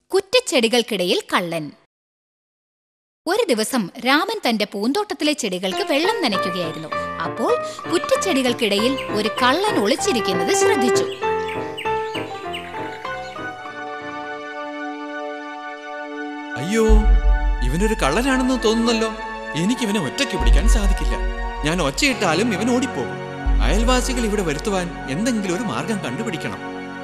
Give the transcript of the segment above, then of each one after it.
കുറ്റിച്ചെടികൾക്കിടയിൽ കള്ളൻ ഒരു ദിവസം രാമൻ തന്റെ പൂന്തോട്ടത്തിലെ ചെടികൾക്ക് വെള്ളം നനയ്ക്കുകയായിരുന്നു അപ്പോൾ കുറ്റിച്ചെടികൾക്കിടയിൽ ഒരു കള്ളൻ ഒളിച്ചിരിക്കുന്നത് ശ്രദ്ധിച്ചു അയ്യോ ഇവനൊരു കള്ളനാണെന്ന് തോന്നുന്നല്ലോ എനിക്ക് ഇവനെ ഒറ്റയ്ക്ക് പിടിക്കാൻ സാധിക്കില്ല ഞാൻ ഒച്ചയിട്ടാലും ഇവൻ ഓടിപ്പോകും അയൽവാസികൾ ഇവിടെ വരുത്തുവാൻ എന്തെങ്കിലും ഒരു മാർഗം കണ്ടുപിടിക്കണം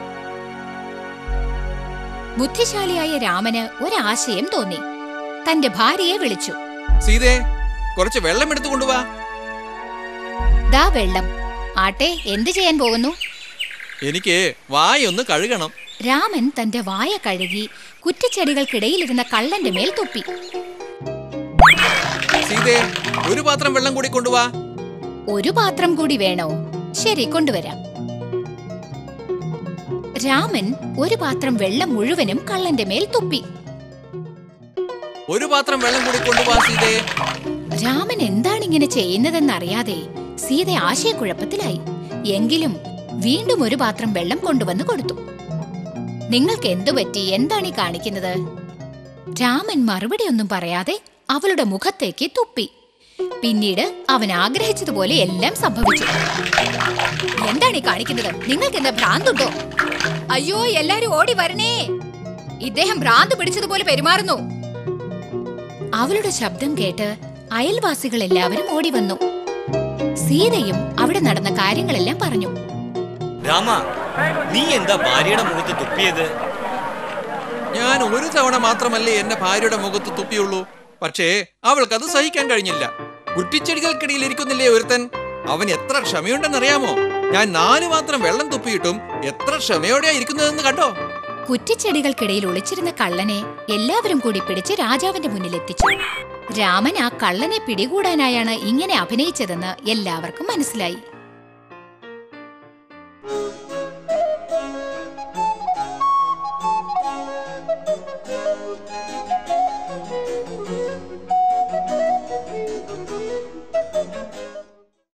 ബുദ്ധിശാലിയായ രാമന് ഒരാശയം തോന്നി തന്റെ ഭാര്യയെ വിളിച്ചു സീതേ കുറച്ച് വെള്ളം എടുത്തു കൊണ്ടുവാ ദാ വെള്ളം ആട്ടെ എന്തു ചെയ്യാൻ പോകുന്നു എനിക്ക് വായൊന്ന് കഴുകണം രാമൻ തന്റെ വായ കഴുകി കുറ്റിച്ചെടികൾക്കിടയിലിരുന്ന കള്ളന്റെ മേൽ തുപ്പി സീതേ ഒരു പാത്രം വെള്ളം കൂടി കൊണ്ടുവാ ഒരു പാത്രം കൂടി വേണോ ശരി കൊണ്ടുവരാം രാമൻ ഒരു പാത്രം വെള്ളം മുഴുവനും കള്ളന്റെ മേൽ തുപ്പി ഒരു പാത്രം വെള്ളം കൂടി കൊണ്ടുവാ സീതേ രാമൻ എന്താണ് ഇങ്ങനെ ചെയ്യുന്നതെന്നറിയാതെ സീത ആശയക്കുഴപ്പത്തിലായി എങ്കിലും വീണ്ടും ഒരു പാത്രം വെള്ളം കൊണ്ടുവന്ന് കൊടുത്തു നിങ്ങൾക്ക് എന്തു പറ്റി എന്താണ് ഈ കാണിക്കുന്നത് രാമൻ മറുപടി ഒന്നും പറയാതെ അവളുടെ മുഖത്തേക്ക് തുപ്പി പിന്നീട് അവൻ ആഗ്രഹിച്ചതുപോലെ എല്ലാം സംഭവിച്ചു എന്താണ് ഈ കാണിക്കുന്നത് നിങ്ങൾക്ക് എന്താ ഭ്രാന്തുണ്ടോ അയ്യോ എല്ലാരും ഓടി വരണേ ഇദ്ദേഹം ഭ്രാന്ത് പിടിച്ചതുപോലെ പെരുമാറുന്നു അവളുടെ ശബ്ദം കേട്ട് അയൽവാസികൾ എല്ലാവരും ഓടി വന്നു സീതയും അവിടെ നടന്ന കാര്യങ്ങളെല്ലാം പറഞ്ഞു രാമ നീ എന്താ ഭാര്യയുടെ മുഖത്ത് തുപ്പിയത് ഞാൻ ഒരു തവണ മാത്രമല്ലേ എന്റെ ഭാര്യയുടെ മുഖത്ത് തുപ്പിയുള്ളൂ പക്ഷേ അവൾക്കത് സഹിക്കാൻ കഴിഞ്ഞില്ല കുറ്റിച്ചെടികൾക്കിടയിൽ ഇരിക്കുന്നില്ലേ ഒരുത്തൻ അവൻ എത്ര ക്ഷമയുണ്ടെന്നറിയാമോ ഞാൻ നാല് മാത്രം വെള്ളം തുപ്പിയിട്ടും എത്ര ക്ഷമയോടെയാ ഇരിക്കുന്നതെന്ന് കണ്ടോ കുറ്റിച്ചെടികൾക്കിടയിൽ ഒളിച്ചിരുന്ന കള്ളനെ എല്ലാവരും കൂടി പിടിച്ച് രാജാവിന്റെ മുന്നിൽ എത്തിച്ചു രാമൻ ആ കള്ളനെ പിടികൂടാനായാണ് ഇങ്ങനെ അഭിനയിച്ചതെന്ന് എല്ലാവർക്കും മനസ്സിലായി